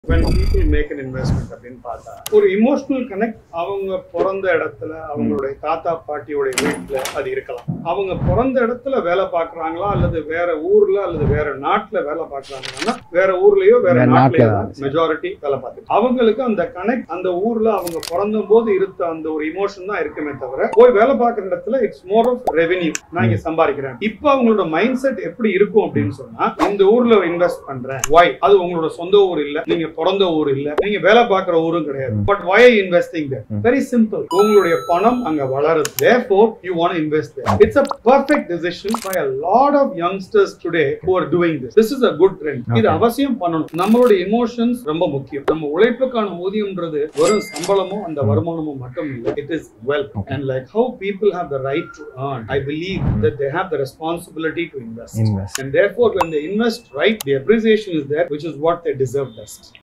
when people make an investment அப்படின்னு பார்த்தா ஒரு இமோஷனல் கனெக்ட் அவங்க பிறந்த இடத்துல அவங்களுடைய தாத்தா பாட்டியோட வீட்டுல அது இருக்கலாம் அவங்க பிறந்த இடத்துல வேலை பார்க்கறாங்களா அல்லது வேற ஊர்ல அல்லது வேற நாட்டுல வேலை பார்க்கறாங்கன்னா வேற ஊர்லயோ வேற வேற நாட்டுலயோ நாட்டுல மெஜாரிட்டி வேலை பார்த்து அவங்களுக்கு அந்த கனெக்ட் அந்த ஊர்ல அவங்க பிறந்த போது இருந்த அந்த ஒரு இமோஷன் தான் இருக்குமே தவிர போய் வேலை பார்க்குற இடத்துல இட்ஸ் மோர் ஆஃப் ரெவென்யூ நான் இங்க சம்பாதிக்கிறேன் இப்போ அவங்களோட மைண்ட் செட் எப்படி இருக்கும் அப்படின்னு சொன்னா இந்த ஊர்ல இன்வெஸ்ட் பண்றேன் ஒய் அது உங்களோட சொந்த ஊர் இல்ல நீங்க பிறந்த ஊர் இல்ல நீங்க வேலை பார்க்குற ஊரும் கிடையாது but why are you investing there ம். வெரி சிம்பிள் உங்களுடைய பணம் அங்க வளருது therefore you want to invest there it's a perfect decision by a lot of youngsters today who are doing this this is a good trend இது Okay. அவசியம் பண்ணணும் நம்மளுடைய emotions ரொம்ப முக்கியம் நம்ம உழைப்புக்கான ஊதியம்ன்றது வெறும் சம்பளமும் அந்த வருமானமும் மட்டும் இல்லை it is wealth Okay. And like how people have the right to earn I believe that they have the responsibility to invest Invest. and therefore when they invest right the appreciation is there which is what they deserve best